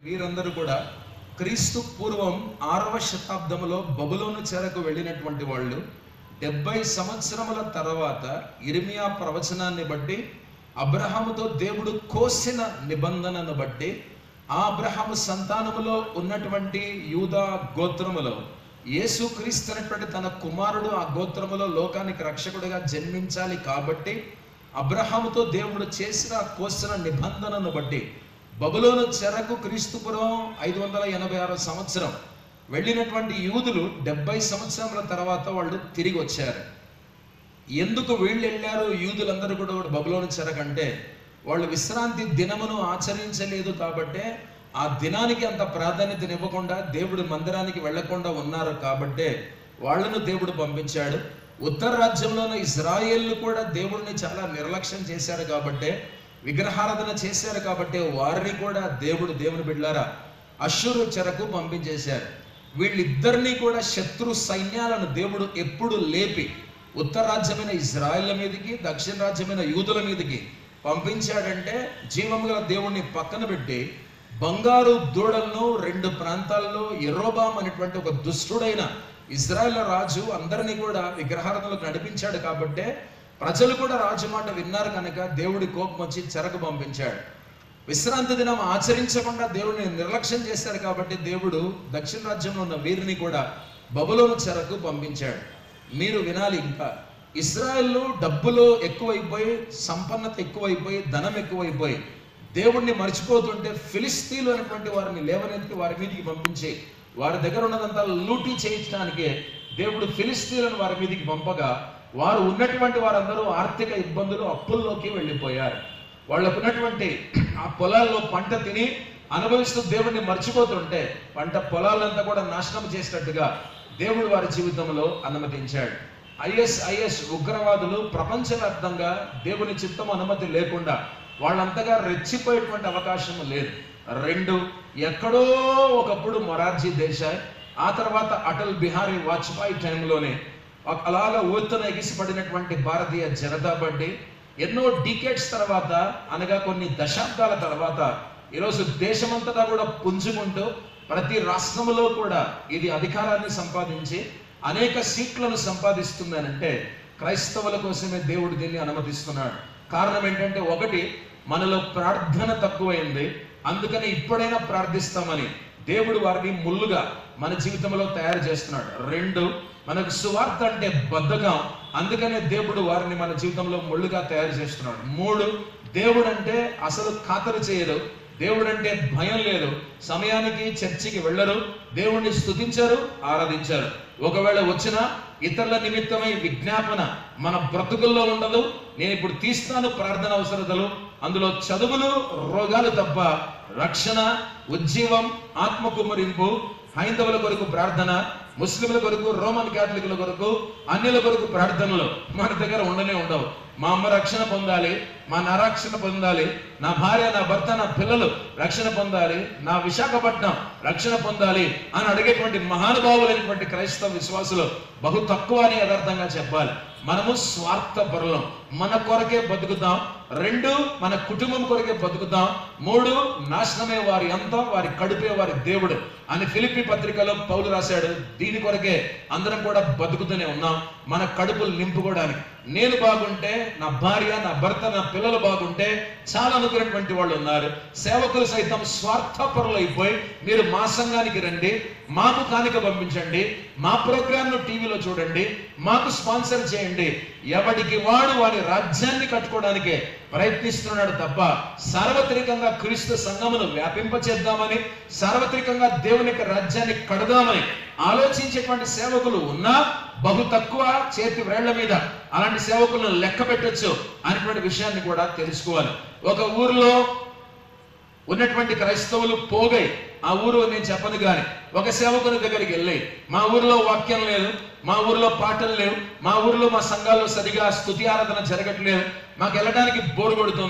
వీరందరూ కూడా క్రీస్తు పూర్వం ఆరవ శతాబ్దంలో బబులోను చెరకు వెళ్ళినటువంటి వాళ్ళు డెబ్బై సంవత్సరముల తర్వాత ఇర్మియా ప్రవచనాన్ని బట్టి అబ్రహాముతో దేవుడు కోసిన నిబంధనను బట్టి ఆ అబ్రహాము సంతానములో ఉన్నటువంటి యూదా గోత్రములో యేసుక్రీస్తు అనేటువంటి తన కుమారుడు ఆ గోత్రములో లోకానికి రక్షకుడిగా జన్మించాలి కాబట్టి అబ్రహాముతో దేవుడు చేసిన కోసిన నిబంధనను బట్టి బబులోను చెరకు క్రీస్తుపురం ఐదు వందల ఎనభై ఆరో సంవత్సరం వెళ్ళినటువంటి యూదులు డెబ్బై సంవత్సరముల తర్వాత వాళ్ళు తిరిగి వచ్చారు ఎందుకు వీళ్ళు వెళ్ళారు యూదులందరూ కూడా బబులోను చెరకంటే వాళ్ళు విశ్రాంతి దినమును ఆచరించలేదు కాబట్టే ఆ దినానికి అంత ప్రాధాన్యతనివ్వకుండా దేవుడు మందిరానికి వెళ్లకుండా ఉన్నారు కాబట్టే వాళ్ళను దేవుడు పంపించాడు ఉత్తర రాజ్యంలోని ఇజ్రాయేళ్లు కూడా దేవుడిని చాలా నిర్లక్ష్యం చేశారు కాబట్టే విగ్రహారాధన చేశారు కాబట్టి వారిని కూడా దేవుడు దేవుని బిడ్డారా అశ్షూరు చెరకు పంపించేశారు వీళ్ళిద్దరినీ కూడా శత్రు సైన్యాలను దేవుడు ఎప్పుడు లేపి ఉత్తర రాజ్యమైన ఇజ్రాయెల్ మీదకి దక్షిణ రాజ్యమైన యూదుల మీదకి పంపించాడంటే జీవము గల దేవుణ్ణి పక్కన పెట్టి బంగారు దూడలను రెండు ప్రాంతాల్లో ఎర్రోబాం అనేటువంటి ఒక దుష్టుడైన ఇజ్రాయెల్ రాజు అందరినీ కూడా విగ్రహారాధనలకు నడిపించాడు కాబట్టే ప్రజలు కూడా రాజు మాట విన్నారు కనుక దేవుడి కోపం వచ్చి చెరకు పంపించాడు విశ్రాంతి దినం ఆచరించకుండా దేవుడిని నిర్లక్ష్యం చేశారు కాబట్టి దేవుడు దక్షిణ రాజ్యంలో ఉన్న వీరిని కూడా బబులోను చెరకు పంపించాడు మీరు వినాలి ఇంకా ఇస్రాయల్లో డబ్బులు ఎక్కువైపోయి సంపన్నత ఎక్కువైపోయి ధనం ఎక్కువైపోయి దేవుణ్ణి మర్చిపోతుంటే ఫిలిస్తీన్లు అనేటువంటి వారిని లేవనెత్తి వారి మీదకి పంపించి వారి దగ్గర ఉన్నదంతా లూటీ చేయించడానికే దేవుడు ఫిలిస్తీన్లను వారి మీదకి పంపగా వారు ఉన్నటువంటి వారందరూ ఆర్థిక ఇబ్బందులు అప్పుల్లోకి వెళ్ళిపోయారు వాళ్ళకు ఉన్నటువంటి ఆ పొలాల్లో పంట తిని అనుభవిస్తూ దేవుడిని మర్చిపోతుంటే పంట పొలాలంతా కూడా నాశనం చేసినట్టుగా దేవుడు వారి జీవితంలో అనుమతించాడు ఐఎస్ ఐఎస్ ఉగ్రవాదులు ప్రపంచవ్యాప్తంగా దేవుని చిత్తం అనుమతి లేకుండా వాళ్ళంతగా రెచ్చిపోయేటువంటి అవకాశం లేదు రెండు ఎక్కడో ఒకప్పుడు మొరార్జీ దేశాయ్ ఆ తర్వాత అటల్ బిహారీ వాజ్పేయి టైంలోనే ఒక- అలాగా ఊతన ఎగిసిపడినటువంటి భారతీయ జనతా పార్టీ ఎన్నో డికేట్స్ తర్వాత అనగా కొన్ని దశాబ్దాల తర్వాత ఈరోజు దేశమంతటా కూడా పుంజుకుంటూ ప్రతి రాష్ట్రంలో కూడా ఇది అధికారాన్ని సంపాదించి అనేక సీట్లను సంపాదిస్తుందనంటే క్రైస్తవుల కోసమే దేవుడు దీన్ని అనుమతిస్తున్నాడు కారణం ఏంటంటే ఒకటి మనలో ప్రార్థన తక్కువైంది అందుకని ఇప్పుడైనా ప్రార్థిస్తామని దేవుడు వారిని ముళ్ళుగా మన జీవితంలో తయారు చేస్తున్నాడు రెండు మనకు సువార్త అంటే బద్ధకం అందుకనే దేవుడు వారిని మన జీవితంలో ముళ్ళుగా తయారు చేస్తున్నాడు మూడు దేవుడు అంటే అసలు ఖాతరు చేయరు దేవుడు అంటే భయం లేదు సమయానికి చర్చికి వెళ్ళరు దేవుణ్ణి స్తుతించరు ఆరాధించారు ఒకవేళ వచ్చినా ఇతరుల నిమిత్తమై విజ్ఞాపన మన బ్రతుకుల్లో ఉండదు నేను ఇప్పుడు తీస్తాను ప్రార్థన అవసరతలు అందులో చదువులు రోగాలు తప్ప రక్షణ ఉజ్జీవం ఆత్మ కుమ్మరింపు హైందవుల కొరకు ప్రార్థన ముస్లింల కొరకు రోమన్ క్యాథలికుల కొరకు అన్యుల కొరకు ప్రార్థనలు మన దగ్గర ఉండనే ఉండవు మా అమ్మ రక్షణ పొందాలి మా నా రక్షణ పొందాలి నా భార్య నా భర్త నా పిల్లలు రక్షణ పొందాలి నా విశాఖపట్నం రక్షణ పొందాలి అని అడిగేటువంటి మహానుభావులైనటువంటి క్రైస్తవ విశ్వాసులు బహు తక్కువ అని యథార్థంగా చెప్పాలి మనము స్వార్థపరులం మన కొరకే బతుకుతాం రెండు మన కుటుంబం కొరకే బతుకుతాం మూడు నాశనమే వారి అంతం వారి కడుపే వారి దేవుడు అని ఫిలిపి పత్రికలో పౌలు రాశాడు దీని కొరకే అందరం కూడా బతుకుతూనే ఉన్నాం మన కడుపులు నింపుకోవడానికి నేను బాగుంటే నా భార్య నా భర్త నా పిల్లలు బాగుంటే చాలా అనుకున్నటువంటి వాళ్ళు ఉన్నారు సేవకులు సైతం స్వార్థపరులు అయిపోయి మీరు మా సంఘానికి రండి మాకు కానుక పంపించండి మా ప్రోగ్రామ్ ను టీవీలో చూడండి మాకు స్పాన్సర్ చేయండి ఎవడికి వాడు వాడి రాజ్యాన్ని కట్టుకోవడానికే ప్రయత్నిస్తున్నాడు తప్ప సార్వత్రికంగా క్రీస్తు సంఘమును వ్యాపింపచేద్దామని సార్వత్రికంగా దేవుని యొక్క రాజ్యాన్ని కడదామని ఆలోచించేటువంటి సేవకులు ఉన్నా బహు తక్కువ చేతి వేళ్ల మీద అలాంటి సేవకులను లెక్క పెట్టొచ్చు అనేటువంటి విషయాన్ని కూడా తెలుసుకోవాలి ఒక ఊరిలో ఉన్నటువంటి క్రైస్తవులు పోగై ఆ ఊరు నేను చెప్పను గాని ఒక సేవకుని దగ్గరికి వెళ్ళి మా ఊరిలో వాక్యం లేదు మా ఊరిలో పాటలు లేవు మా ఊరిలో మా సంఘాల్లో సరిగా స్తుతి ఆరాధన జరగట్లేదు మాకు వెళ్ళడానికి బోరు కొడుతుంది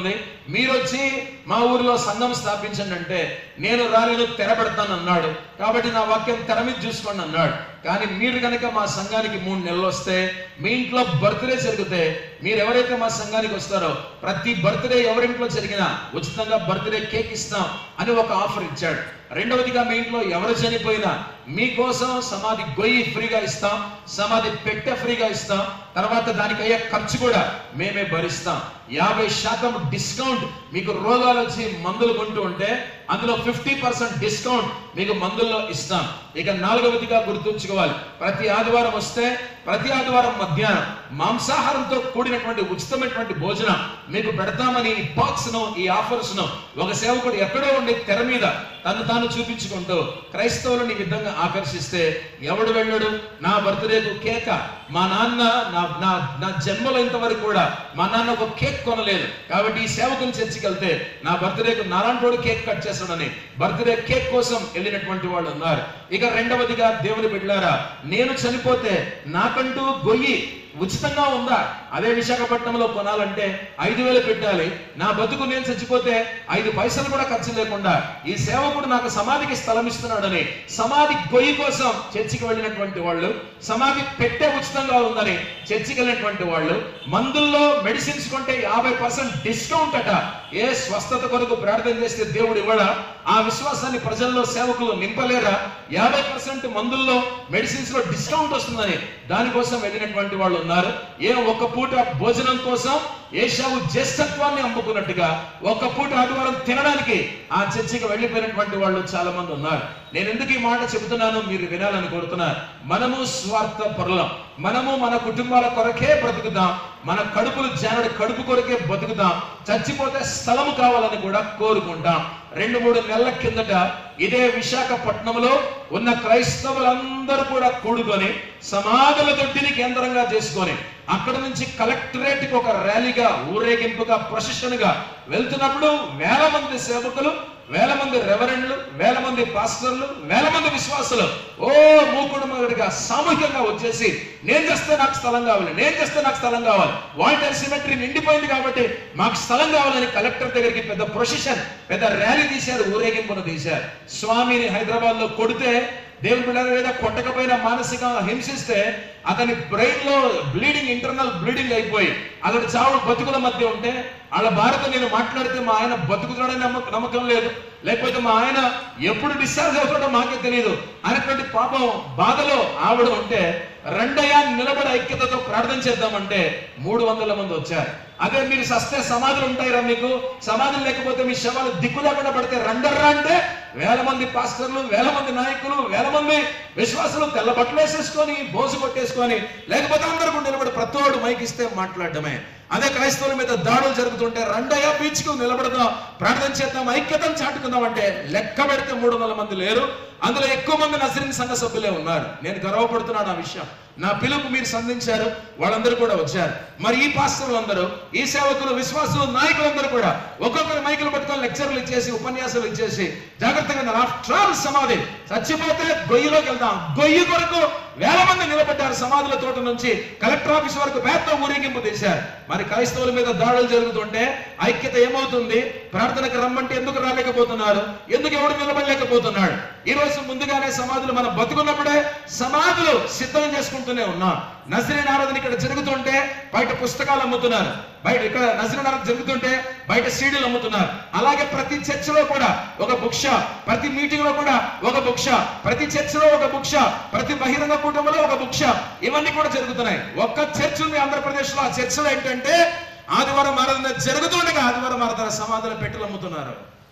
మీరు వచ్చి మా ఊరిలో సంఘం స్థాపించండి అంటే నేను రాలేను తెరబెడతాను అన్నాడు కాబట్టి నా వాక్యం తెర మీద చూసుకోండి అన్నాడు కానీ మీరు కనుక మా సంఘానికి మూడు నెలలు వస్తే మీ ఇంట్లో బర్త్డే జరిగితే మీరు ఎవరైతే మా సంఘానికి వస్తారో ప్రతి బర్త్డే ఎవరింట్లో జరిగినా ఉచితంగా బర్త్డే కేక్ ఇస్తాం అని ఒక ఆఫర్ ఇచ్చాడు రెండవదిగా మీ ఇంట్లో ఎవరు చనిపోయినా మీకోసం సమాధి గొయ్యి ఫ్రీగా ఇస్తాం సమాధి పెట్టె ఫ్రీగా ఇస్తాం తర్వాత దానికి అయ్యే ఖర్చు కూడా మేమే భరిస్తాం యాభై శాతం డిస్కౌంట్ మీకు రోగాలు వచ్చి మందులు కొంటూ ఉంటే అందులో ఫిఫ్టీ పర్సెంట్ డిస్కౌంట్ మీకు మందుల్లో ఇస్తాం ఇక నాలుగవదిగా గుర్తుంచుకోవాలి ప్రతి ఆదివారం వస్తే ప్రతి ఆదివారం మధ్యాహ్నం మాంసాహారంతో కూడినటువంటి ఉచితమైనటువంటి భోజనం మీకు పెడతామని ఈ బాక్స్ ను ఈ ఆఫర్స్ ను ఒక సేవకుడు ఎక్కడో ఉండి తెర మీద తను తాను చూపించుకుంటూ క్రైస్తవులను ఈ విధంగా ఆకర్షిస్తే ఎవడు వెళ్ళడు నా బర్త్డేకు కేక మా నాన్న నా నా నా జన్మలో ఇంతవరకు కూడా మా నాన్న ఒక కేక్ కొనలేదు కాబట్టి ఈ సేవకుని చర్చికి వెళ్తే నా బర్త్డేకు నాలాంటోడు కేక్ కట్ చేస్తాడని బర్త్డే కేక్ కోసం వెళ్ళినటువంటి వాళ్ళు ఉన్నారు ఇక రెండవదిగా దేవుని బిడ్డారా నేను చనిపోతే నాకంటూ గొయ్యి ఉచితంగా ఉందా అదే విశాఖపట్నంలో కొనాలంటే ఐదు వేలు పెట్టాలి నా బతుకు నేను చచ్చిపోతే ఐదు పైసలు కూడా ఖర్చు లేకుండా ఈ సేవకుడు నాకు సమాధికి స్థలం ఇస్తున్నాడని సమాధి గొయ్యి కోసం చర్చికి వెళ్ళినటువంటి వాళ్ళు సమాధి పెట్టే ఉచితంగా ఉందని చర్చికి వెళ్ళినటువంటి వాళ్ళు మందుల్లో మెడిసిన్స్ కొంటే యాభై పర్సెంట్ డిస్కౌంట్ అట ఏ స్వస్థత కొరకు ప్రార్థన చేస్తే దేవుడు ఇవ్వడా ఆ విశ్వాసాన్ని ప్రజల్లో సేవకులు నింపలేరా యాభై పర్సెంట్ మందుల్లో మెడిసిన్స్ లో డిస్కౌంట్ వస్తుందని దానికోసం వెళ్ళినటువంటి వాళ్ళు ఉన్నారు ఏ ఒక్క పూట భోజనం కోసం ఏషావు జ్యేష్ఠత్వాన్ని అమ్ముకున్నట్టుగా ఒక్క పూట ఆదివారం తినడానికి ఆ చర్చికి వెళ్ళిపోయినటువంటి వాళ్ళు చాలా మంది ఉన్నారు నేను ఎందుకు ఈ మాట చెబుతున్నాను మీరు వినాలని కోరుతున్నారు మనము స్వార్థ పరులం మనము మన కుటుంబాల కొరకే బ్రతుకుదాం మన కడుపులు జానడి కడుపు కొరకే బతుకుదాం చచ్చిపోతే స్థలం కావాలని కూడా కోరుకుంటాం రెండు మూడు నెలల కిందట ఇదే విశాఖపట్నంలో ఉన్న క్రైస్తవులందరూ కూడా కూడుకొని సమాధుల దొడ్డిని కేంద్రంగా చేసుకొని అక్కడ నుంచి కలెక్టరేట్ కి ఒక ర్యాలీగా ఊరేగింపుగా ప్రొసెషన్ గా వెళ్తున్నప్పుడు వేల మంది సేవకులు వేల మంది రెవరెండ్లు వేల మంది పాస్టర్లు వేల మంది విశ్వాసులు ఓ మూకుడు మగుడిగా సామూహికంగా వచ్చేసి నేను చేస్తే నాకు స్థలం కావాలి నేను చేస్తే నాకు స్థలం కావాలి వాల్టర్ సిమెట్రీ నిండిపోయింది కాబట్టి మాకు స్థలం కావాలని కలెక్టర్ దగ్గరికి పెద్ద ప్రొసెషన్ పెద్ద ర్యాలీ తీశారు ఊరేగింపును తీశారు స్వామిని హైదరాబాద్ లో కొడితే దేవుని బిడ్డల మీద కొట్టకపోయినా మానసికంగా హింసిస్తే అతని బ్రెయిన్ లో బ్లీడింగ్ ఇంటర్నల్ బ్లీడింగ్ అయిపోయి అతడి చావు బతుకుల మధ్య ఉంటే వాళ్ళ భార్యతో నేను మాట్లాడితే మా ఆయన బతుకుతాడని నమ్మకం నమ్మకం లేదు లేకపోతే మా ఆయన ఎప్పుడు డిశ్చార్జ్ అవుతాడో మాకే తెలియదు అనేటువంటి పాపం బాధలో ఆవిడ ఉంటే రెండయ్యా నిలబడి ఐక్యతతో ప్రార్థన చేద్దామంటే మూడు వందల మంది వచ్చారు అదే మీరు సస్తే సమాధులు ఉంటాయిరా మీకు సమాధులు లేకపోతే మీ శవాలు దిక్కు లేకుండా పడితే రండర్రా అంటే వేల మంది పాస్టర్లు వేల మంది నాయకులు వేల మంది విశ్వాసులు తెల్ల బట్టలు వేసేసుకొని బోసు కొట్టేసుకొని లేకపోతే అందరూ కూడా నిలబడి ప్రతోడు మైక్ ఇస్తే మాట్లాడటమే అదే క్రైస్తవుల మీద దాడులు జరుగుతుంటే రండయ్య బీచ్కు నిలబడదాం ప్రార్థన చేద్దాం ఐక్యతను చాటుకుందాం అంటే లెక్క పెడితే మూడు వందల మంది లేరు అందులో ఎక్కువ మంది నజరిన్ సంఘ సభ్యులే ఉన్నారు నేను గర్వపడుతున్నాను ఆ విషయం నా పిలుపు మీరు సంధించారు వాళ్ళందరూ కూడా వచ్చారు మరి ఈ పాస్టర్లు అందరూ ఈ సేవకులు విశ్వాసులు నాయకులందరూ కూడా ఒక్కొక్కరు మైకులు పట్టుకొని లెక్చర్లు ఇచ్చేసి ఉపన్యాసాలు ఇచ్చేసి జాగ్రత్తగా ఆఫ్టర్ ఆల్ సమాధి చచ్చిపోతే గొయ్యిలోకి వెళ్దాం గొయ్యి కొరకు వేల మంది నిలబడ్డారు సమాధుల తోట నుంచి కలెక్టర్ ఆఫీస్ వరకు పెద్ద ఊరేగింపు తీశారు మరి క్రైస్తవుల మీద దాడులు జరుగుతుంటే ఐక్యత ఏమవుతుంది ప్రార్థనకు రమ్మంటే ఎందుకు రాలేకపోతున్నారు ఎందుకు ఎవడు నిలబడలేకపోతున్నాడు ఈ రోజు ముందుగానే సమాధులు మనం బతుకున్నప్పుడే సమాధులు సిద్ధం చేసుకుంటూనే ఉన్నాం నజరీన్ ఆరాధన ఇక్కడ జరుగుతుంటే బయట పుస్తకాలు అమ్ముతున్నారు బయట ఇక్కడ నజరీన్ ఆరాధన జరుగుతుంటే బయట సీడీలు అమ్ముతున్నారు అలాగే ప్రతి చర్చిలో కూడా ఒక బుక్ షాప్ ప్రతి మీటింగ్ లో కూడా ఒక బుక్ షాప్ ప్రతి చర్చిలో ఒక బుక్ షాప్ ప్రతి బహిరంగ కుటుంబంలో ఒక బుక్ షాప్ ఇవన్నీ కూడా జరుగుతున్నాయి ఒక్క చర్చ్ ఉంది ఆంధ్రప్రదేశ్ లో ఆ చర్చిలో ఏంటంటే ఆదివారం ఆరాధన జరుగుతుండగా ఆదివారం ఆరాధన సమాధుల పెట్టెలు అమ్ముతున్నారు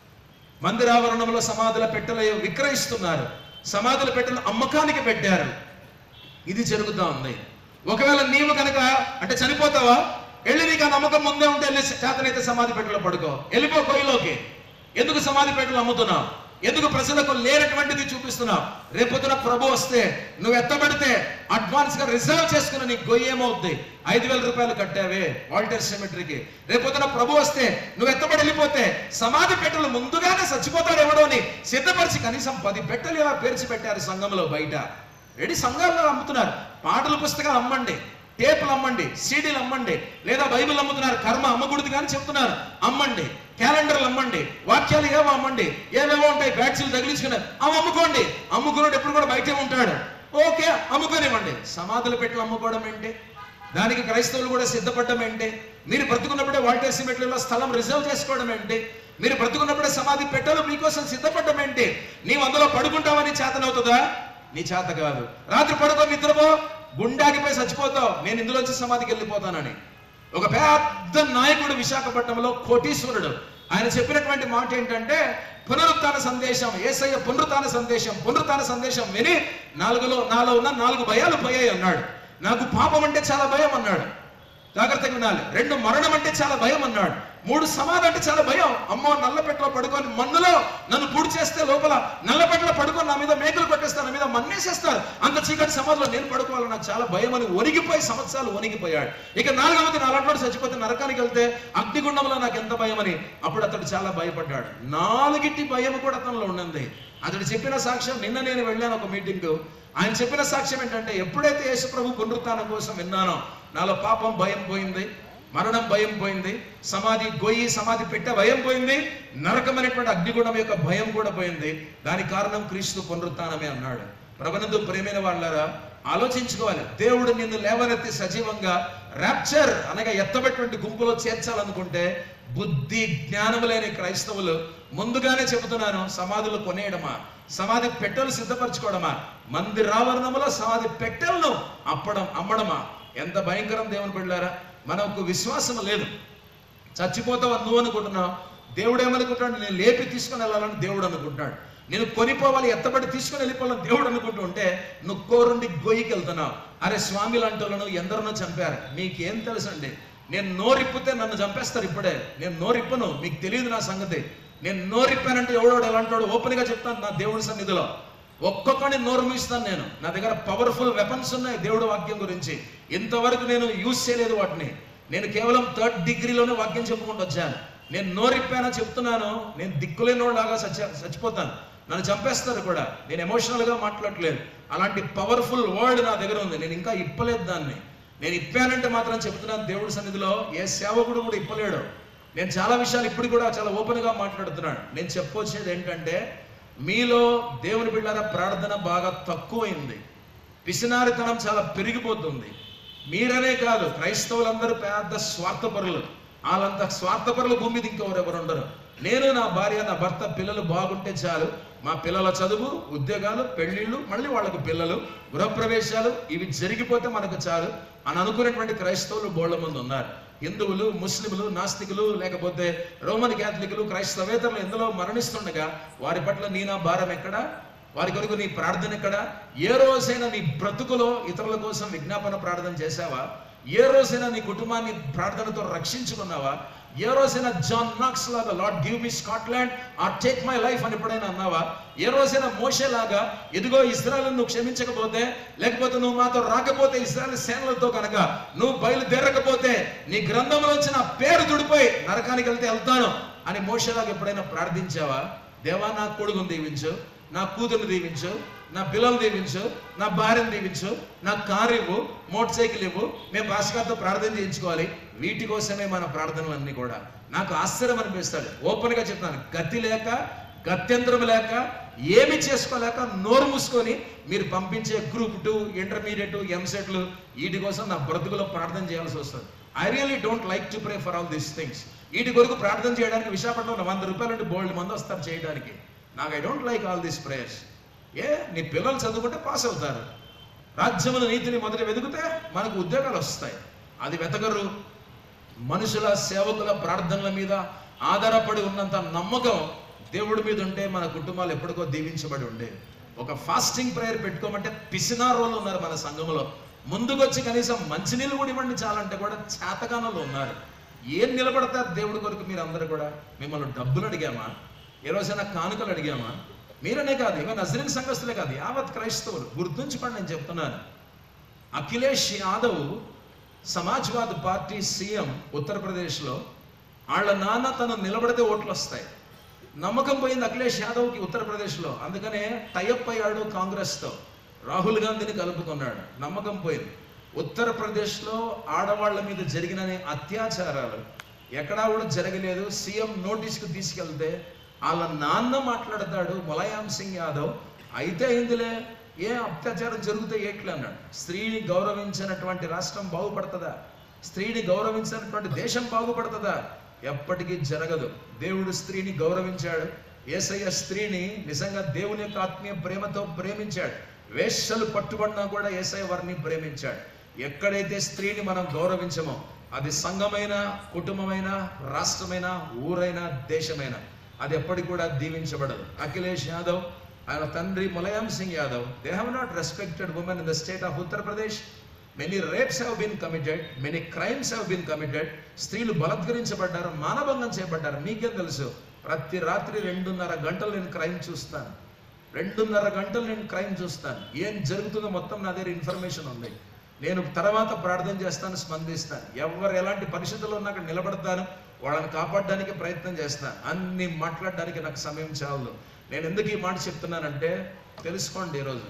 మందిరావరణంలో సమాధుల పెట్టెలు విక్రయిస్తున్నారు సమాధుల పెట్టెలు అమ్మకానికి పెట్టారు ఇది జరుగుతూ ఉంది ఒకవేళ నీవు కనుక అంటే చనిపోతావా వెళ్ళి నీకు ఆ నమ్మకం ముందే ఉంటే వెళ్ళి చేతనైతే సమాధి పెట్టెలో పడుకో వెళ్ళిపో కొయ్యలోకి ఎందుకు సమాధి పెట్టెలు అమ్ముతున్నావు ఎందుకు ప్రజలకు లేనటువంటిది చూపిస్తున్నావు రేపొద్దున ప్రభు వస్తే నువ్వు ఎత్తబడితే అడ్వాన్స్ గా రిజర్వ్ చేసుకున్న నీ గొయ్యి ఏమవుద్ది ఐదు వేల రూపాయలు కట్టావే వాల్టర్ సెమిటరీకి రేపొద్దున ప్రభు వస్తే నువ్వు ఎత్తబడి వెళ్ళిపోతే సమాధి పెట్టెలు ముందుగానే చచ్చిపోతాడు ఎవడో అని సిద్ధపరిచి కనీసం పది పెట్టెలు ఇలా పేర్చి పెట్టారు సంఘంలో బయట రెడీ సంఘాల్లో అమ్ముతున్నారు పాటల పుస్తకాలు అమ్మండి టేపులు అమ్మండి సీడీలు అమ్మండి లేదా బైబిల్ అమ్ముతున్నారు కర్మ అమ్మకూడదు కానీ చెప్తున్నారు అమ్మండి క్యాలెండర్లు అమ్మండి వాక్యాలు ఏవో అమ్మండి ఏవేవో ఉంటాయి బ్యాట్సీలు తగిలించుకుని అవి అమ్ముకోండి అమ్ముకున్నాడు ఎప్పుడు కూడా బయటే ఉంటాడు ఓకే అమ్ముకోనివ్వండి సమాధులు పెట్టి అమ్ముకోవడం ఏంటి దానికి క్రైస్తవులు కూడా సిద్ధపడడం ఏంటి మీరు బ్రతుకున్నప్పుడే వాల్టర్ సిమెంట్లలో స్థలం రిజర్వ్ చేసుకోవడం ఏంటి మీరు బ్రతుకున్నప్పుడే సమాధి పెట్టలు మీకోసం సిద్ధపడడం ఏంటి నీవు అందులో పడుకుంటావని చేతనవుతుందా నీ చేత కాదు రాత్రి పడుకో నిద్రపో గుండాగిపోయి చచ్చిపోతావు నేను ఇందులోంచి సమాధికి వెళ్ళిపోతానని ఒక పెద్ద నాయకుడు విశాఖపట్నంలో కోటీశ్వరుడు ఆయన చెప్పినటువంటి మాట ఏంటంటే పునరుత్థాన సందేశం ఏసయ్య పునరుత్థాన సందేశం పునరుత్థాన సందేశం విని నాలుగులో నాలో ఉన్న నాలుగు భయాలు పోయాయి అన్నాడు నాకు పాపం అంటే చాలా భయం అన్నాడు జాగ్రత్తగా వినాలి రెండు మరణం అంటే చాలా భయం అన్నాడు మూడు సమాధి అంటే చాలా భయం అమ్మో నల్లపెట్టలో పడుకొని మన్నులో నన్ను పూడి చేస్తే లోపల నల్లపెట్టలో పడుకొని నా మీద మేకలు కొట్టేస్తారు నా మీద మన్నేసేస్తారు అంత చీకటి సమాధిలో నేను పడుకోవాలి నాకు చాలా భయం అని ఒనిగిపోయి సంవత్సరాలు ఒనిగిపోయాడు ఇక నాలుగవది నా అలాంటి చచ్చిపోతే నరకానికి వెళ్తే అగ్నిగుండంలో నాకు ఎంత భయం అని అప్పుడు అతడు చాలా భయపడ్డాడు నాలుగిటి భయం కూడా అతనిలో ఉన్నది అతడు చెప్పిన సాక్ష్యం నిన్న నేను వెళ్ళాను ఒక మీటింగ్ ఆయన చెప్పిన సాక్ష్యం ఏంటంటే ఎప్పుడైతే యేసు ప్రభు పునరుత్థానం కోసం విన్నానో నాలో పాపం భయం పోయింది మరణం భయం పోయింది సమాధి గొయ్యి సమాధి పెట్టే భయం పోయింది నరకమైనటువంటి అగ్నిగుణం యొక్క భయం కూడా పోయింది దానికి కారణం క్రీస్తు పునరుత్థానమే అన్నాడు ప్రభునందు ప్రేమైన వాళ్ళారా ఆలోచించుకోవాలి దేవుడు నిన్ను లేవనెత్తి సజీవంగా ర్యాప్చర్ అనగా ఎత్తబెట్టినటువంటి గుంపులో చేర్చాలనుకుంటే బుద్ధి జ్ఞానము లేని క్రైస్తవులు ముందుగానే చెబుతున్నాను సమాధులు కొనేయడమా సమాధి పెట్టెలు సిద్ధపరచుకోవడమా మందిరావరణములో సమాధి పెట్టెలను అప్పడం అమ్మడమా ఎంత భయంకరం దేవుని బిడ్డారా మనకు విశ్వాసం లేదు చచ్చిపోతావు నువ్వు అనుకుంటున్నావు దేవుడు ఏమనుకుంటాడు నేను లేపి తీసుకుని వెళ్ళాలని దేవుడు అనుకుంటున్నాడు నేను కొనిపోవాలి ఎత్తబడి తీసుకుని వెళ్ళిపోవాలని దేవుడు అనుకుంటూ ఉంటే నువ్వు కోరుండి గొయ్యికి వెళ్తున్నావు అరే స్వామి లాంటి వాళ్ళను ఎందరినో చంపారు మీకేం తెలుసండి నేను నోరిప్పితే నన్ను చంపేస్తారు ఇప్పుడే నేను నోరిప్పను మీకు తెలియదు నా సంగతి నేను నోరిప్పానంటే ఎవడోడు ఎలాంటాడు ఓపెన్ గా చెప్తాను నా దేవుడి సన్నిధిలో ఒక్కొక్కడిని నోరు మూస్తాను నేను నా దగ్గర పవర్ఫుల్ వెపన్స్ ఉన్నాయి దేవుడి వాక్యం గురించి ఇంతవరకు నేను యూజ్ చేయలేదు వాటిని నేను కేవలం థర్డ్ డిగ్రీలోనే వాక్యం చెప్పుకుంటూ వచ్చాను నేను నోరిప్పానో చెప్తున్నాను నేను దిక్కులేనోళ్ళలాగా చచ్చ చచ్చిపోతాను నన్ను చంపేస్తారు కూడా నేను ఎమోషనల్ గా మాట్లాడట్లేదు అలాంటి పవర్ఫుల్ వర్డ్ నా దగ్గర ఉంది నేను ఇంకా ఇప్పలేదు దాన్ని నేను ఇప్పానంటే మాత్రం చెప్తున్నాను దేవుడి సన్నిధిలో ఏ సేవకుడు కూడా ఇప్పలేడు నేను చాలా విషయాలు ఇప్పుడు కూడా చాలా ఓపెన్ గా మాట్లాడుతున్నాను నేను చెప్పొచ్చేది ఏంటంటే మీలో దేవుని బిడ్డారా ప్రార్థన బాగా తక్కువైంది పిసినారితనం చాలా పెరిగిపోతుంది మీరనే కాదు క్రైస్తవులందరూ పెద్ద స్వార్థపరులు వాళ్ళంత స్వార్థపరులు భూమి మీద ఇంకెవరెవరు ఉండరు నేను నా భార్య నా భర్త పిల్లలు బాగుంటే చాలు మా పిల్లల చదువు ఉద్యోగాలు పెళ్లిళ్ళు మళ్ళీ వాళ్ళకు పిల్లలు గృహప్రవేశాలు ఇవి జరిగిపోతే మనకు చాలు అని అనుకునేటువంటి క్రైస్తవులు బోళ్ళ మంది ఉన్నారు హిందువులు ముస్లింలు నాస్తికులు లేకపోతే రోమన్ క్యాథలికులు క్రైస్తవేతరులు ఎందులో మరణిస్తుండగా వారి పట్ల నీ నా భారం ఎక్కడా వారి కొరకు నీ ప్రార్థన ఎక్కడ ఏ రోజైనా నీ బ్రతుకులో ఇతరుల కోసం విజ్ఞాపన ప్రార్థన చేశావా ఏ రోజైనా నీ కుటుంబాన్ని ప్రార్థనతో రక్షించుకున్నావా ఏ రోజైనా జాన్ నాక్స్ లాగా Lord give me Scotland or take my life అని ఎప్పుడైనా అన్నావా ఏ రోజైనా మోషే లాగా ఇదిగో ఇస్రాయల్ నువ్వు క్షమించకపోతే లేకపోతే నువ్వు మాతో రాకపోతే ఇస్రాయల్ సేనలతో కనుక నువ్వు బయలుదేరకపోతే నీ గ్రంథంలోంచి నా పేరు తుడిపోయి నరకానికి వెళ్తే వెళ్తాను అని మోషేలాగా ఎప్పుడైనా ప్రార్థించావా దేవా నా కొడుకుని దీవించు నా కూతురు దీవించు నా పిల్లలు దీవించు నా భార్యను దీవించు నా కారు ఇవ్వు మోటార్ సైకిల్ ఇవ్వు మేము భాస్కర్తో ప్రార్థన చేయించుకోవాలి వీటి కోసమే మన ప్రార్థనలన్నీ కూడా నాకు ఆశ్చర్యం అనిపిస్తాడు ఓపెన్గా చెప్తాను గతి లేక గత్యంతరం లేక ఏమి చేసుకోలేక నోరు మూసుకొని మీరు పంపించే గ్రూప్ టూ ఇంటర్మీడియట్ ఎంసెట్లు వీటి కోసం నా బ్రతుకులో ప్రార్థన చేయాల్సి వస్తుంది I really don't like to pray for all these things వీటి కొరకు ప్రార్థన చేయడానికి విశాఖపట్నంలో వంద రూపాయలు నుండి బోల్డ్ మంది వస్తారు చేయడానికి నాకు I don't like all these prayers ఏ నీ పిల్లలు చదువుకుంటే పాస్ అవుతారు రాజ్యముల నీతిని మొదట వెతుకుతే మనకు ఉద్యోగాలు వస్తాయి అది వెతకరు మనుషుల సేవకుల ప్రార్థనల మీద ఆధారపడి ఉన్నంత నమ్మకం దేవుడి మీద ఉంటే మన కుటుంబాలు ఎప్పటికో దీవించబడి ఉండే ఒక ఫాస్టింగ్ ప్రేయర్ పెట్టుకోమంటే పిసినారోళ్ళు ఉన్నారు మన సంఘంలో ముందుకొచ్చి కనీసం మంచినీళ్ళు కూడా ఇవ్వండి చాలంటే కూడా చేతకానంలో ఉన్నారు ఏం నిలబడతారు దేవుడి కొరకు మీరు అందరూ కూడా మిమ్మల్ని డబ్బులు అడిగామా ఏ రోజైనా కానుకలు అడిగామా మీరనే కాదు ఇవన్నీ నజరీన్ సంఘస్థులే కాదు యావత్ క్రైస్తవులు గుర్తుంచుకోండి నేను చెప్తున్నాను అఖిలేష్ యాదవ్ సమాజ్వాద్ పార్టీ సీఎం ఉత్తరప్రదేశ్లో వాళ్ళ నాన్న తను నిలబడితే ఓట్లు వస్తాయి నమ్మకం పోయింది అఖిలేష్ యాదవ్కి ఉత్తరప్రదేశ్లో అందుకనే టైఅప్ అయ్యాడు కాంగ్రెస్తో రాహుల్ గాంధీని కలుపుకున్నాడు నమ్మకం పోయింది ఉత్తరప్రదేశ్లో ఆడవాళ్ళ మీద జరిగిన అత్యాచారాలు ఎక్కడా కూడా జరగలేదు సీఎం నోటీస్కి తీసుకెళ్తే వాళ్ళ నాన్న మాట్లాడతాడు ములాయం సింగ్ యాదవ్ అయితే అయిందిలే ఏ అత్యాచారం జరిగితే ఏట్లే అన్నాడు స్త్రీని గౌరవించినటువంటి రాష్ట్రం బాగుపడుతుందా స్త్రీని గౌరవించినటువంటి దేశం బాగుపడుతుందా ఎప్పటికీ జరగదు దేవుడు స్త్రీని గౌరవించాడు ఏసయ్య స్త్రీని నిజంగా దేవుని యొక్క ఆత్మీయ ప్రేమతో ప్రేమించాడు వేశ్యలు పట్టుబడినా కూడా ఏసయ్య వారిని ప్రేమించాడు ఎక్కడైతే స్త్రీని మనం గౌరవించమో అది సంఘమైన కుటుంబమైన రాష్ట్రమైన ఊరైనా దేశమైన అది ఎప్పటికి కూడా దీవించబడదు అఖిలేష్ యాదవ్ ఆయన తండ్రి Mulayam Singh Yadav they have not respected women in the state of Uttar Pradesh many rapes have been committed many crimes have been committed స్త్రీలు బలత్కరించబడ్డారు మానభంగం చేయబడ్డారు మీకేం తెలుసు ప్రతి రాత్రి రెండున్నర గంటలు నేను క్రైమ్ చూస్తాను రెండున్నర గంటలు నేను క్రైమ్ చూస్తాను ఏం జరుగుతుందో మొత్తం నా దగ్గర ఇన్ఫర్మేషన్ ఉంది నేను తర్వాత ప్రార్థన చేస్తాను స్పందిస్తాను ఎవరు ఎలాంటి పరిస్థితుల్లో ఉన్నా అక్కడ నిలబడతాను వాళ్ళని కాపాడడానికి ప్రయత్నం చేస్తాను అన్ని మాట్లాడడానికి నాకు సమయం చాలదు నేను ఎందుకు ఈ మాట చెప్తున్నానంటే తెలుసుకోండి ఈరోజు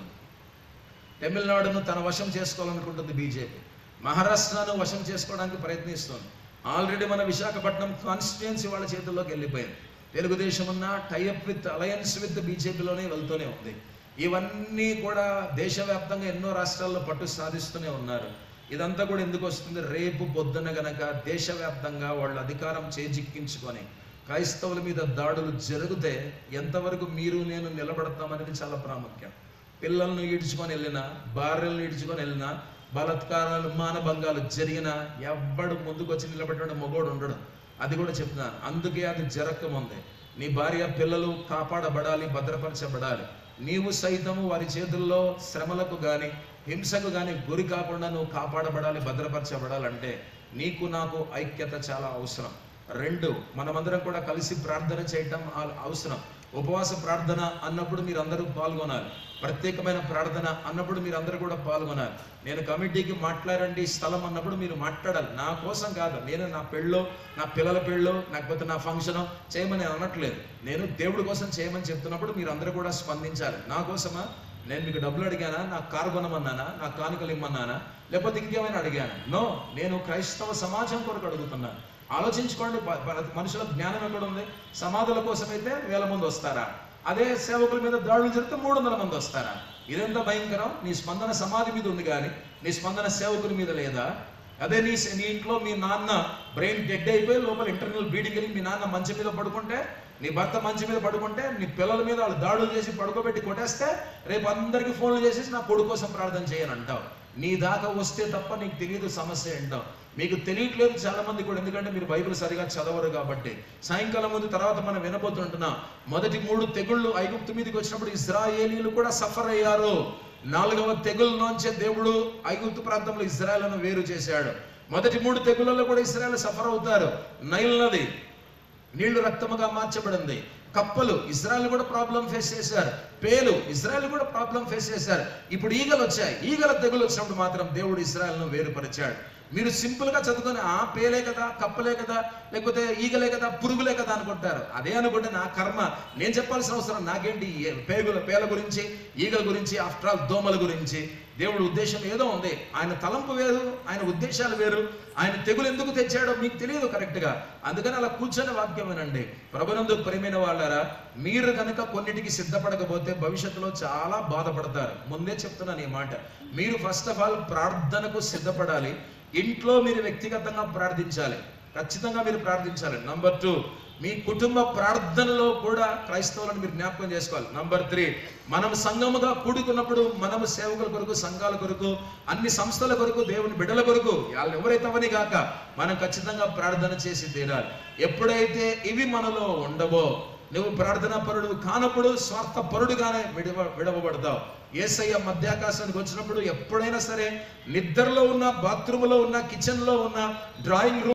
తమిళనాడును తన వశం చేసుకోవాలనుకుంటుంది బీజేపీ మహారాష్ట్రను వశం చేసుకోవడానికి ప్రయత్నిస్తుంది ఆల్రెడీ మన విశాఖపట్నం కాన్స్టిట్యుయెన్సీ వాళ్ళ చేతుల్లోకి వెళ్ళిపోయింది తెలుగుదేశం ఉన్న టైఅప్ విత్ అలయన్స్ విత్ బీజేపీలోనే వెళ్తూనే ఉంది ఇవన్నీ కూడా దేశవ్యాప్తంగా ఎన్నో రాష్ట్రాల్లో పట్టు సాధిస్తూనే ఉన్నారు ఇదంతా కూడా ఎందుకు వస్తుంది రేపు పొద్దున గనక దేశవ్యాప్తంగా వాళ్ళు అధికారం చేజిక్కించుకొని క్రైస్తవుల మీద దాడులు జరిగితే ఎంతవరకు మీరు నేను నిలబడతామనేది చాలా ప్రాముఖ్యం పిల్లలను ఈడ్చుకొని వెళ్ళినా భార్యలను ఈడ్చుకొని వెళ్ళినా బలత్కారాలు మానభంగాలు జరిగినా ఎవ్వడు ముందుకు వచ్చి నిలబెట్టడం మొగోడు ఉండడు అది కూడా చెప్తున్నాను అందుకే అది జరగకముందే నీ భార్య పిల్లలు కాపాడబడాలి భద్రపరచబడాలి నీవు సైతము వారి చేతుల్లో శ్రమలకు గాని హింసకు గాని గురి కాకుండా నువ్వు కాపాడబడాలి భద్రపరచబడాలంటే నీకు నాకు ఐక్యత చాలా అవసరం రెండు మనమందరం కూడా కలిసి ప్రార్థన చేయటం ఆ- అవసరం ఉపవాస ప్రార్థన అన్నప్పుడు మీరు అందరూ పాల్గొనాలి ప్రత్యేకమైన ప్రార్థన అన్నప్పుడు మీరు అందరూ కూడా పాల్గొనాలి నేను కమిటీకి మాట్లాడండి స్థలం అన్నప్పుడు మీరు మాట్లాడాలి నా కోసం కాదు నేను నా పెళ్ళో నా పిల్లల పెళ్ళో లేకపోతే నా ఫంక్షన్ చేయమని అనట్లేదు నేను దేవుడి కోసం చేయమని చెప్తున్నప్పుడు మీరు అందరూ కూడా స్పందించాలి నా కోసమా నేను మీకు డబ్బులు అడిగానా నా కారు కొనమన్నానా నా కానుకలు ఇమ్మన్నానా లేకపోతే ఇంకేమైనా అడిగానా నో నేను క్రైస్తవ సమాజం కొరకు అడుగుతున్నాను ఆలోచించుకోండి ప- ప- మనుషుల జ్ఞానం ఎక్కడ ఉంది సమాధుల కోసం అయితే వేల మంది వస్తారా అదే సేవకుల మీద దాడులు జరిగితే మూడు వందల మంది వస్తారా ఇదెంత భయంకరం నీ స్పందన సమాధి మీద ఉంది కానీ నీ స్పందన సేవకుల మీద లేదా అదే నీ నీ ఇంట్లో మీ నాన్న బ్రెయిన్ డెడ్ అయిపోయి లోపల ఇంటర్నల్ బ్లీడింగ్ వెళ్ళి మీ నాన్న మంచం మీద పడుకుంటే నీ భర్త మంచం మీద పడుకుంటే నీ పిల్లల మీద వాళ్ళు దాడులు చేసి పడుకోబెట్టి కొట్టేస్తే రేపు అందరికీ ఫోన్లు చేసేసి నా కొడుకు కోసం ప్రార్థన చేయని అంటావు నీ దాకా వస్తే తప్ప నీకు తెలియదు సమస్య ఏంటో మీకు తెలియట్లేదు చాలా మంది కూడా ఎందుకంటే మీరు బైబిల్ సరిగా చదవరు కాబట్టి సాయంకాలం ముందు తర్వాత మనం వినబోతుంటున్నాం మొదటి మూడు తెగుళ్ళు ఐగుప్తు మీదకి వచ్చినప్పుడు ఇస్రాయేలీలు కూడా సఫర్ అయ్యారు నాలుగవ తెగుల్లోంచే దేవుడు ఐగుప్తు ప్రాంతంలో ఇజ్రాయెల్ను వేరు చేశాడు మొదటి మూడు తెగులలో కూడా ఇస్రాయల్ సఫర్ అవుతారు నైల్ నది నీళ్లు రక్తముగా మార్చబడింది కప్పలు ఇజ్రాయల్ కూడా ప్రాబ్లం ఫేస్ చేశారు పేలు ఇజ్రాయల్ కూడా ప్రాబ్లం ఫేస్ చేశారు ఇప్పుడు ఈగలు వచ్చాయి ఈగల తెగులు వచ్చినప్పుడు మాత్రం దేవుడు ఇజ్రాయల్ను వేరుపరిచాడు మీరు సింపుల్ గా చదువుకొని ఆ పేలే కదా కప్పలే కదా లేకపోతే ఈగలే కదా పురుగులే కదా అనుకుంటారు అదే అనుకుంటే నా కర్మ నేను చెప్పాల్సిన అవసరం నాకేంటి ఈ పేగుల పేల గురించి ఈగల గురించి ఆఫ్టర్ ఆల్ దోమల గురించి దేవుడి ఉద్దేశం ఏదో ఉంది ఆయన తలంపు వేరు ఆయన ఉద్దేశాలు వేరు ఆయన తెగులు ఎందుకు తెచ్చాడో మీకు తెలియదు కరెక్ట్ గా అందుకని అలా కూర్చొని వాక్యం వినండి ప్రభునందు ప్రేమైన వాళ్ళారా మీరు కనుక కొన్నిటికి సిద్ధపడకపోతే భవిష్యత్తులో చాలా బాధపడతారు ముందే చెప్తున్నాను ఈ మాట మీరు ఫస్ట్ ఆఫ్ ఆల్ ప్రార్థనకు సిద్ధపడాలి ఇంట్లో మీరు వ్యక్తిగతంగా ప్రార్థించాలి ఖచ్చితంగా మీరు ప్రార్థించాలి నంబర్ టూ మీ కుటుంబ ప్రార్థనలో కూడా క్రైస్తవులను మీరు జ్ఞాపకం చేసుకోవాలి నంబర్ త్రీ మనం సంఘముగా కూడుకున్నప్పుడు మనము సేవకుల కొరకు సంఘాల కొరకు అన్ని సంస్థల కొరకు దేవుని బిడ్డల కొరకు వాళ్ళు ఎవరైతే అవని కాక మనం ఖచ్చితంగా ప్రార్థన చేసి తీరాలి ఎప్పుడైతే ఇవి మనలో ఉండవో నువ్వు ప్రార్థనా పరుడు కానప్పుడు స్వార్థ పరుడుగానే విడవ విడవబడతావు ఏసయ్య మధ్యాకాశానికి వచ్చినప్పుడు ఎప్పుడైనా సరే నిద్రలో ఉన్న బాత్రూంలో ఉన్న కిచెన్లో ఉన్న డ్రాయింగ్ రూమ్